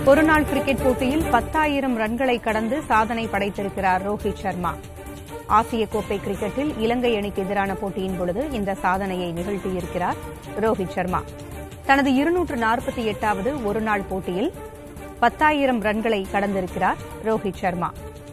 ஒருநாள் கிரிக்கெட் போட்டியில் பத்தாயிரம் ரன்களை கடந்து சாதனை படைத்திருக்கிறார் ரோஹித் சர்மா ஆசிய கோப்பை கிரிக்கெட்டில் இலங்கை அணிக்கு எதிரான போட்டியின் பொழுது இந்த சாதனையை நிகழ்த்தியிருக்கிறார் ரோஹித் சர்மா தனது இருநூற்று நாற்பத்தி எட்டாவது ஒருநாள் போட்டியில் பத்தாயிரம் ரன்களை கடந்திருக்கிறார் ரோஹித் சர்மா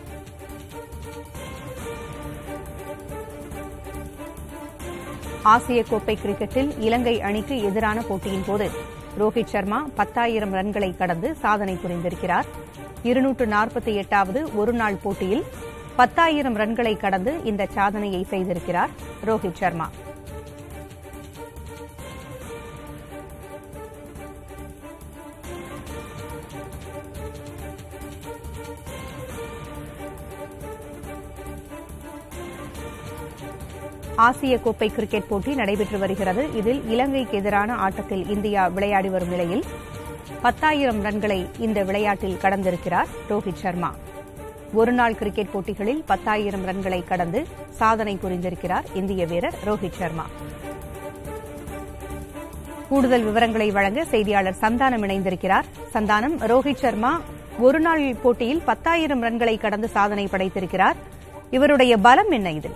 ஆசிய கோப்பை கிரிக்கெட்டில் இலங்கை அணிக்கு எதிரான போட்டியின் போது ரோஹித் சர்மா பத்தாயிரம் ரன்களை கடந்து சாதனை புரிந்திருக்கிறார் இருநூற்று நாற்பத்தி எட்டாவது ஒருநாள் போட்டியில் பத்தாயிரம் ரன்களை கடந்து இந்த சாதனையை செய்திருக்கிறார் ரோஹித் சர்மா ஆசிய கோப்பை கிரிக்கெட் போட்டி நடைபெற்று வருகிறது இதில் இலங்கைக்கு எதிரான ஆட்டத்தில் இந்தியா விளையாடி வரும் நிலையில் பத்தாயிரம் ரன்களை இந்த விளையாட்டில் கடந்திருக்கிறார் ரோஹித் சர்மா ஒருநாள் கிரிக்கெட் போட்டிகளில் பத்தாயிரம் ரன்களை கடந்து சாதனை புரிந்திருக்கிறார் இந்திய வீரர் ரோஹித் சர்மா கூடுதல் விவரங்களை வழங்க செய்தியாளர் சந்தானம் இணைந்திருக்கிறார் சந்தானம் ரோஹித் சர்மா ஒருநாள் போட்டியில் பத்தாயிரம் ரன்களை கடந்து சாதனை படைத்திருக்கிறார் இவருடைய பலம் என்ன இதில்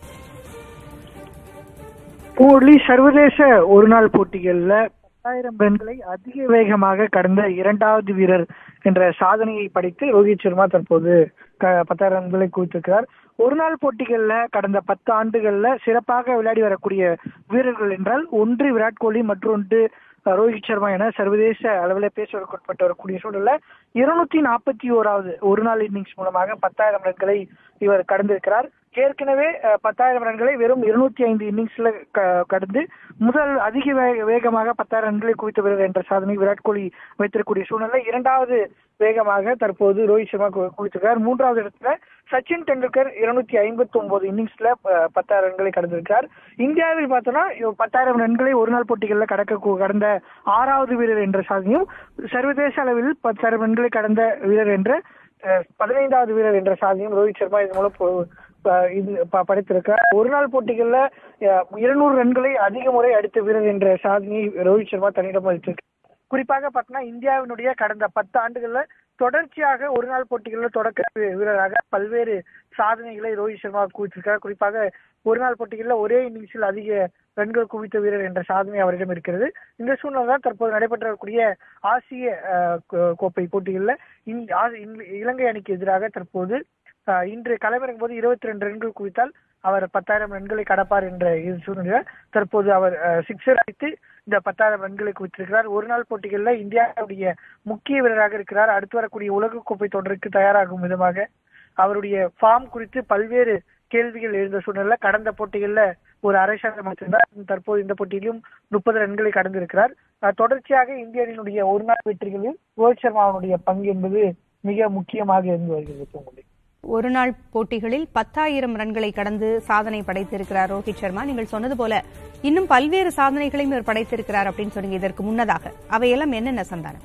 பூர்லி சர்வதேச ஒருநாள் போட்டிகள்ல பத்தாயிரம் ரன்களை அதிக வேகமாக கடந்த இரண்டாவது வீரர் என்ற சாதனையை படைத்து ரோஹித் சர்மா தற்போது க- பத்தாயிரம் ரன்களை குவித்திருக்கிறார் ஒருநாள் போட்டிகள்ல கடந்த பத்து ஆண்டுகள்ல சிறப்பாக விளையாடி வரக்கூடிய வீரர்கள் என்றால் ஒன்று விராட் கோலி மற்றொன்று அஹ், ரோஹித் சர்மா என சர்வதேச அளவில் பேசுவதற்குட்பட்டு வரக்கூடிய சூழல்ல இருநூத்தி நாற்பத்தி ஓராவது ஒரு நாள் இன்னிங்ஸ் மூலமாக பத்தாயிரம் ரன்களை இவர் கடந்திருக்கிறார் ஏற்கனவே அஹ், பத்தாயிரம் ரன்களை வெறும் இருநூத்தி ஐந்து இன்னிங்ஸ்ல க- கடந்து முதல் அதிக வே- வேகமாக பத்தாயிரம் ரன்களை குவித்த வீரர் என்ற சாதனை விராட் கோலி வைத்திருக்கக்கூடிய சூழ்நிலை இரண்டாவது வேகமாக தற்போது ரோஹித் சர்மா கு- குவித்திருக்கிறார் மூன்றாவது இடத்துல சச்சின் டெண்டுல்கர் இருநூத்தி ஐம்பத்தி ஒன்பது இன்னிங்ஸ்ல அஹ், பத்தாயிரம் ரன்களை கடந்திருக்கிறார் இந்தியாவில் பார்த்தோம்னா இவ் பத்தாயிரம் ரன்களை ஒரு நாள் போட்டிகளில் கடக்க கு- கடந்த ஆறாவது வீரர் என்ற சாதனையும் சர்வதேச அளவில் பத்தாயிரம் ரன்களை கடந்த வீரர் என்ற அஹ், பதினைந்தாவது வீரர் என்ற சாதனையும் ரோஹித் சர்மா இதன் மூலம் பொ- ப- இது ப- படைத்திருக்கிறார் ஒரு நாள் போட்டிகள்ல அஹ், இருநூறு ரன்களை அதிக முறை அடித்த வீரர் என்ற சாதனையை ரோஹித் சர்மா தன்னிடம் வைத்திருக்கிறார் குறிப்பாக பார்த்தோம்னா இந்தியாவினுடைய கடந்த பத்து ஆண்டுகள்ல தொடர்ச்சியாக ஒரு நாள் போட்டிகளில் தொடக்க வீ- வீரராக பல்வேறு சாதனைகளை ரோஹித் சர்மா குவித்திருக்கிறார் குறிப்பாக ஒரு நாள் போட்டிகளில் ஒரே இன்னிங்ஸில் அதிக ரன்கள் குவித்த வீரர் என்ற சாதனை அவரிடம் இருக்கிறது இந்த சூழ்நிலை தான் தற்போது நடைபெற்றக்கூடிய ஆசிய அஹ், கோ- கோப்பை போட்டிகளில் இந்- ஆ- இந்- இலங்கை அணிக்கு எதிராக தற்போது அஹ், இன்று களமிறங்கும் போது இருபத்தி ரெண்டு ரன்கள் குவித்தால் அவர் பத்தாயிரம் ரன்களை கடப்பார் என்ற இது சூழ்நிலையில் தற்போது அவர் சிக்ஸர் அடித்து இந்த பத்தாயிரம் ரன்களை குவித்திருக்கிறார் ஒரு நாள் போட்டிகளில் இந்தியாவுடைய முக்கிய வீரராக இருக்கிறார் அடுத்து வரக்கூடிய உலகக்கோப்பை தொடருக்கு தயாராகும் விதமாக அவருடைய ஃபார்ம் குறித்து பல்வேறு கேள்விகள் எழுந்த சூழ்நிலை கடந்த போட்டிகளில் ஒரு அரை சதம் அடித்திருந்தார் தற்போது இந்த போட்டியிலும் முப்பது ரன்களை கடந்திருக்கிறார் அஹ், தொடர்ச்சியாக இந்திய அணியினுடைய ஒரு நாள் வெற்றிகளில் ரோஹித் சர்மாவுடைய பங்கு என்பது மிக முக்கியமாக இருந்து வருகிறது பூங்குடி ஒருநாள் போட்டிகளில் பத்தாயிரம் ரன்களை கடந்து சாதனை படைத்திருக்கிறார் ரோஹித் சர்மா நீங்கள் சொன்னது போல இன்னும் பல்வேறு சாதனைகளையும் இவர் படைத்திருக்கிறார் அப்படின்னு சொன்னீங்க இதற்கு முன்னதாக அவையெல்லாம் என்னென்ன சந்தானம்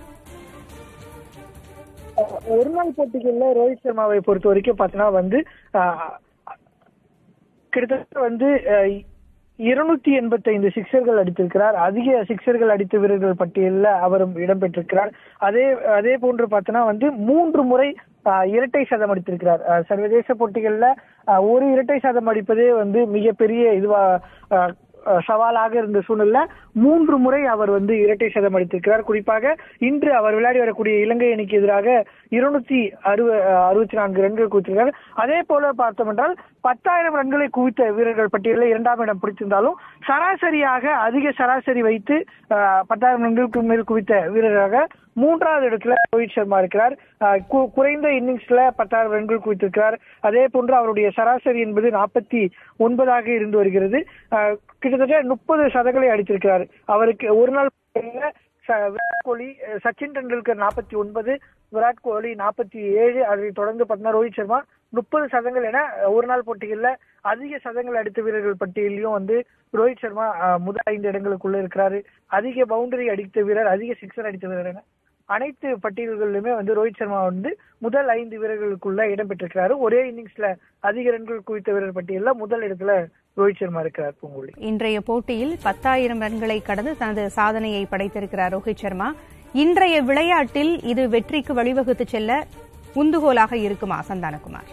ஒரு நாள் போட்டிகள்ல ரோஹித் சர்மாவை பொறுத்த வரைக்கும் பார்த்தீங்கன்னா வந்து ஆஹ், கிட்டத்தட்ட வந்து ஆஹ், இருநூத்தி எண்பத்தி ஐந்து சிக்ஸர்கள் அடித்திருக்கிறார் அதிக சிக்ஸர்கள் அடித்த வீரர்கள் பட்டியலில் அவரும் இடம்பெற்றிருக்கிறார் அதே அதே போன்று பார்த்தோன்னா வந்து மூன்று முறை ஆஹ், இரட்டை சதம் அடித்திருக்கிறார் ஆஹ், சர்வதேச போட்டிகள்ல ஆஹ், ஒரு இரட்டை சதம் அடிப்பதே வந்து மிகப்பெரிய இதுவா ஆஹ், அஹ் சவாலாக இருந்த சூழல்ல மூன்று முறை அவர் வந்து இரட்டை சதம் அடித்திருக்கிறார் குறிப்பாக இன்று அவர் விளையாடி வரக்கூடிய இலங்கை அணிக்கு எதிராக இருநூத்தி அறுவ அறுபத்தி நான்கு ரன்கள் குவித்திருக்கிறார் அதே போல பார்த்தோம் என்றால் பத்தாயிரம் ரன்களை குவித்த வீரர்கள் பட்டியலில் இரண்டாம் இடம் பிடித்திருந்தாலும் சராசரியாக அதிக சராசரி வைத்து அஹ், பத்தாயிரம் ரன்களுக்கு மேல் குவித்த வீரராக மூன்றாவது இடத்துல ரோஹித் சர்மா இருக்கிறார் அஹ், கு- குறைந்த இன்னிங்ஸ்ல பத்தாயிரம் ரன்கள் குவித்திருக்கிறார் அதே போன்று அவருடைய சராசரி என்பது நாற்பத்தி ஒன்பதாக இருந்து வருகிறது அஹ், கிட்டத்தட்ட முப்பது சதங்களை அடித்திருக்கிறார் அவருக்கு ஒரு நாள் போட்டியில ச- விராட் கோலி அஹ், சச்சின் டெண்டுல்கர் நாற்பத்தி ஒன்பது விராட் கோலி நாற்பத்தி ஏழு அதை தொடர்ந்து பார்த்தீங்கன்னா ரோஹித் சர்மா முப்பது சதங்கள் என ஒரு நாள் போட்டிகளில் அதிக சதங்கள் அடித்த வீரர்கள் பட்டியலையும் வந்து ரோஹித் சர்மா அஹ், முதல் ஐந்து இடங்களுக்குள்ள இருக்கிறாரு அதிக பவுண்டரி அடித்த வீரர் அதிக சிக்ஸர் அடித்த வீரர் என அனைத்து பட்டியல்களிலுமே வந்து ரோஹித் சர்மா வந்து முதல் ஐந்து வீரர்களுக்குள்ள இடம் பெற்றிருக்கிறாரு ஒரே இன்னிங்ஸ்ல அதிக ரன்கள் குவித்த வீரர் பட்டியலில் முதல் இடத்துல ரோஹித் சர்மா இருக்கிறார் பூங்குழலி இன்றைய போட்டியில் பத்தாயிரம் ரன்களை கடந்து தனது சாதனையை படைத்திருக்கிறார் ரோஹித் சர்மா இன்றைய விளையாட்டில் இது வெற்றிக்கு வழிவகுத்து செல்ல உந்துகோலாக இருக்குமா சந்தானகுமார்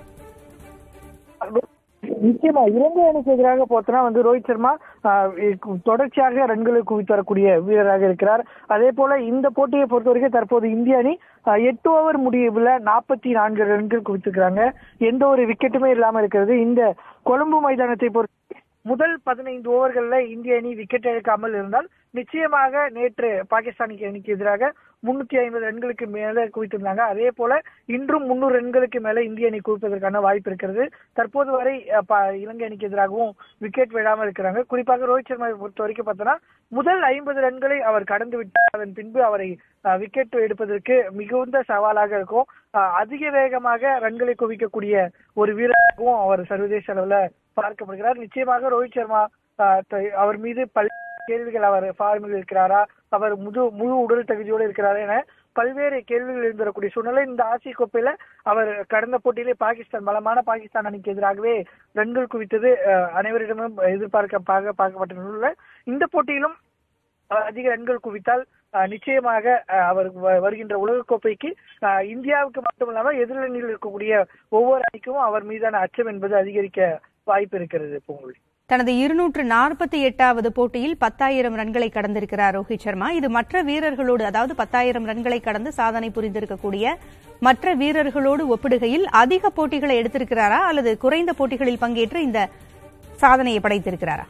நிச்சயமா இலங்கை அணிக்கு எதிராக பார்த்தோம்னா வந்து ரோஹித் சர்மா ஆஹ், தொடர்ச்சியாக ரன்களை குவித்து வரக்கூடிய வீரராக இருக்கிறார் அதே போல இந்த போட்டியை பொறுத்த வரைக்கும் தற்போது இந்திய அணி ஆஹ், எட்டு ஓவர் முடிவுல நாற்பத்தி நான்கு ரன்கள் குவித்திருக்கிறாங்க எந்த ஒரு விக்கெட்டுமே இல்லாம இருக்கிறது இந்த கொழும்பு மைதானத்தை பொறுத்த முதல் பதினைந்து ஓவர்கள்ல இந்திய அணி விக்கெட் இழக்காமல் இருந்தால் நிச்சயமாக நேற்று பாகிஸ்தான் அணிக்கு எதிராக முன்னூத்தி ஐம்பது ரன்களுக்கு மேல குவித்திருந்தாங்க அதே போல இன்றும் முன்னூறு ரன்களுக்கு மேல இந்திய அணி குவிப்பதற்கான வாய்ப்பு இருக்கிறது தற்போது வரை அஹ், ப- இலங்கை அணிக்கு எதிராகவும் விக்கெட் விடாமல் இருக்கிறாங்க குறிப்பாக ரோஹித் சர்மாவை பொறுத்த வரைக்கும் பார்த்தோம்னா முதல் ஐம்பது ரன்களை அவர் கடந்து விட்டார் அதன் பின்பு அவரை அஹ், விக்கெட் எடுப்பதற்கு மிகுந்த சவாலாக இருக்கும் அஹ், அதிக வேகமாக ரன்களை குவிக்கக்கூடிய ஒரு வீரராகவும் அவர் சர்வதேச அளவுல பார்க்கப்படுகிறார் நிச்சயமாக ரோஹித் சர்மா அஹ், த- அவர் மீது பல் கேள்விகள் அவர் ஃபார்மில் இருக்கிறாரா அவர் முழு முழு உடல் தகுதியோடு இருக்கிறாரா என பல்வேறு கேள்விகள் எழுந்திரக்கூடிய சூழ்நிலை இந்த ஆசிய கோப்பையில அவர் கடந்த போட்டியிலே பாகிஸ்தான் பலமான பாகிஸ்தான் அணிக்கு எதிராகவே ரன்கள் குவித்தது அஹ், அனைவரிடமும் எதிர்பார்க்க பார்க்க பார்க்கப்பட்ட நிலையில இந்த போட்டியிலும் அவர் அதிக ரன்கள் குவித்தால் அஹ், நிச்சயமாக அஹ், அவர் வ- வருகின்ற உலகக்கோப்பைக்கு அஹ், இந்தியாவுக்கு மட்டுமில்லாமல் எதிரணியில் இருக்கக்கூடிய ஒவ்வொரு அணிக்கும் அவர் மீதான அச்சம் என்பது அதிகரிக்க வாய்ப்பு இருக்கிறது பூங்குழலி தனது இருநூற்று நாற்பத்தி எட்டாவது போட்டியில் பத்தாயிரம் ரன்களை கடந்திருக்கிறார் ரோஹித் சர்மா இது மற்ற வீரர்களோடு அதாவது பத்தாயிரம் ரன்களை கடந்து சாதனை புரிந்திருக்கக்கூடிய மற்ற வீரர்களோடு ஒப்பிடுகையில் அதிக போட்டிகளை எடுத்திருக்கிறாரா அல்லது குறைந்த போட்டிகளில் பங்கேற்று இந்த சாதனையை படைத்திருக்கிறாரா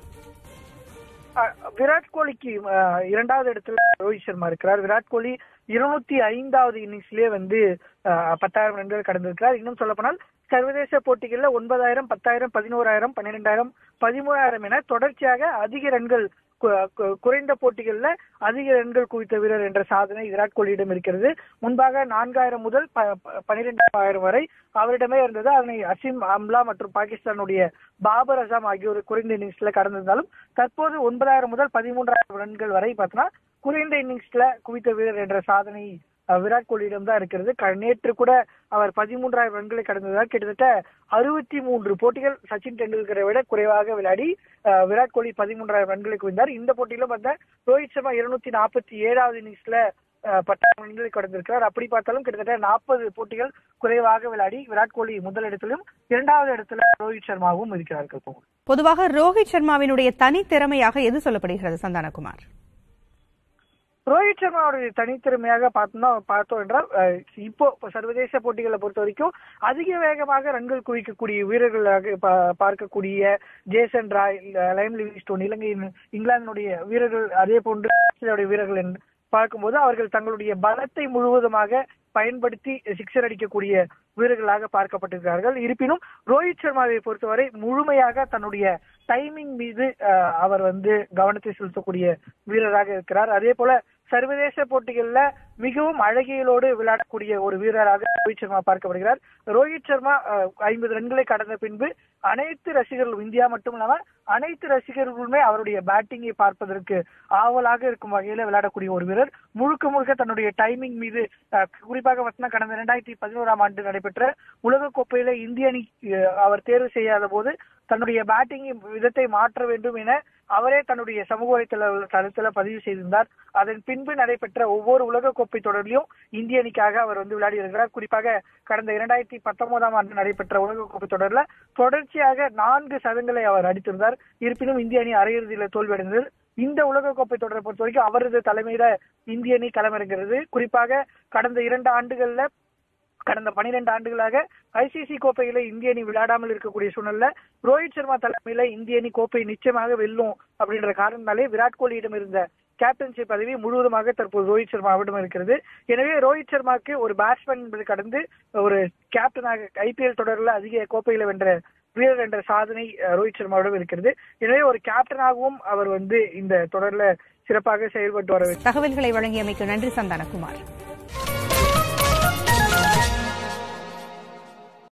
அஹ், விராட் கோலிக்கு அஹ், இரண்டாவது இடத்துல ரோஹித் சர்மா இருக்கிறார் விராட் கோலி இருநூத்தி ஐந்தாவது இன்னிங்ஸ்லயே வந்து அஹ், பத்தாயிரம் ரன்கள் கடந்திருக்கிறார் இன்னும் சொல்ல போனால் சர்வதேச போட்டிகள்ல ஒன்பதாயிரம் பத்தாயிரம் பதினோராயிரம் பன்னிரெண்டாயிரம் பதிமூணாயிரம் என தொடர்ச்சியாக அதிக ரன்கள் கு- கு- குறைந்த போட்டிகள்ல அதிக ரன்கள் குவித்த வீரர் என்ற சாதனை விராட் கோலியிடம் இருக்கிறது முன்பாக நான்காயிரம் முதல் ப- ப- பன்னிரெண்டாயிரம் வரை அவரிடமே இருந்தது அதனை அசிம் அம்லா மற்றும் பாகிஸ்தானுடைய பாபர் அசாம் ஆகியோர் குறைந்த இன்னிங்ஸ்ல கடந்திருந்தாலும் தற்போது ஒன்பதாயிரம் முதல் பதிமூன்றாயிரம் ரன்கள் வரை பார்த்தோம்னா குறைந்த இன்னிங்ஸ்ல குவித்த வீரர் என்ற சாதனை அஹ், விராட் கோலியிடம் தான் இருக்கிறது க- நேற்று கூட அவர் பதிமூன்றாயிரம் ரன்களை கடந்ததால் கிட்டத்தட்ட அறுபத்தி மூன்று போட்டிகள் சச்சின் டெண்டுல்கரை விட குறைவாக விளையாடி அஹ், விராட் கோலி பதிமூன்றாயிரம் ரன்களை குவிந்தார் இந்த போட்டியிலும் பார்த்தா ரோஹித் சர்மா இருநூத்தி நாற்பத்தி ஏழாவது இன்னிங்ஸ்ல அஹ், பத்தாயிரம் ரன்களை கடந்திருக்கிறார் அப்படி பார்த்தாலும் கிட்டத்தட்ட நாற்பது போட்டிகள் குறைவாக விளையாடி விராட் கோலி முதலிடத்திலும் இரண்டாவது இடத்துல ரோஹித் சர்மாவும் இருக்கிறார்கள் இப்போ பொதுவாக ரோஹித் சர்மாவினுடைய தனித்திறமையாக எது சொல்லப்படுகிறது சந்தானகுமார் ரோஹித் சர்மாவுடைய தனித்திறமையாக பார்த்தோம்னா பார்த்தோம் என்றால் அஹ், இப்போ இப்ப சர்வதேச போட்டிகளை பொறுத்த வரைக்கும் அதிக வேகமாக ரன்கள் குவிக்கக்கூடிய வீரர்களாக பா- பார்க்கக்கூடிய ஜேசன் ராய் இல்ல லைம் லிவிங்ஸ்டோன் இலங்கையின் இங்கிலாந்தினுடைய வீரர்கள் அதே போன்று ஆஸ்திரேலியாவுடைய வீரர்கள் என்று பார்க்கும்போது அவர்கள் தங்களுடைய பலத்தை முழுவதுமாக பயன்படுத்தி சிக்ஸர் அடிக்கக்கூடிய வீரர்களாக பார்க்கப்பட்டிருக்கிறார்கள் இருப்பினும் ரோஹித் சர்மாவை பொறுத்தவரை முழுமையாக தன்னுடைய டைமிங் மீது அஹ், அவர் வந்து கவனத்தை செலுத்தக்கூடிய வீரராக இருக்கிறார் அதே போல சர்வதேச போட்டிகள்ல மிகவும் அழகியலோடு விளையாடக்கூடிய ஒரு வீரராக ரோஹித் சர்மா பார்க்கப்படுகிறார் ரோஹித் சர்மா ஐம்பது ரன்களை கடந்த பின்பு அனைத்து ரசிகர்களும் இந்தியா மட்டும் இல்லாம அனைத்து ரசிகர்களுமே அவருடைய பேட்டிங்கை பார்ப்பதற்கு ஆவலாக இருக்கும் வகையில விளையாடக்கூடிய ஒரு வீரர் முழுக்க முழுக்க தன்னுடைய டைமிங் மீது அஹ், குறிப்பாக பார்த்தீங்கன்னா கடந்த இரண்டாயிரத்தி பதினோராம் ஆண்டு நடைபெற்ற உலக கோப்பையில இந்திய அணி அஹ், அவர் தேர்வு செய்யாத போது தன்னுடைய பேட்டிங் விதத்தை மாற்ற வேண்டும் என அவரே தன்னுடைய சமூக வலைத்தள தளத்துல பதிவு செய்திருந்தார் அதன் பின்பு நடைபெற்ற ஒவ்வொரு உலக கோப்பை தொடரிலும் இந்திய அணிக்காக அவர் வந்து விளையாடி இருக்கிறார் குறிப்பாக கடந்த இரண்டாயிரத்தி பத்தொன்பதாம் ஆண்டு நடைபெற்ற உலக கோப்பை தொடர்ல தொடர்ச்சியாக நான்கு சதங்களை அவர் அடித்திருந்தார் இருப்பினும் இந்திய அணி அரையிறுதியில தோல்வியடைந்தது இந்த உலக கோப்பை தொடரை பொறுத்த வரைக்கும் அவரது தலைமையில இந்திய அணி களமிறங்கிறது குறிப்பாக கடந்த இரண்டு ஆண்டுகள்ல கடந்த பனிரெண்டு ஆண்டுகளாக ஐசிசி கோப்பையில இந்திய அணி விளையாடாமல் இருக்கக்கூடிய சூழ்நிலை ரோஹித் சர்மா தலைமையில இந்திய அணி கோப்பை நிச்சயமாக வெல்லும் அப்படின்ற காரணத்தாலே விராட் கோலியிடம் இருந்த கேப்டன்ஷிப் பதவி முழுவதுமாக தற்போது ரோஹித் சர்மாவிடம் இருக்கிறது எனவே ரோஹித் சர்மாக்கு ஒரு பேட்ஸ்மேன் என்பது கடந்து ஒரு கேப்டனாக ஐபிஎல் தொடரில் அதிக கோப்பைகளை வென்ற வீரர் என்ற சாதனை அஹ், ரோஹித் சர்மாவிடம் இருக்கிறது எனவே ஒரு கேப்டனாகவும் அவர் வந்து இந்த தொடர்ல சிறப்பாக செயல்பட்டு வர தகவல்களை வழங்கியமைக்கு நன்றி சந்தானகுமார்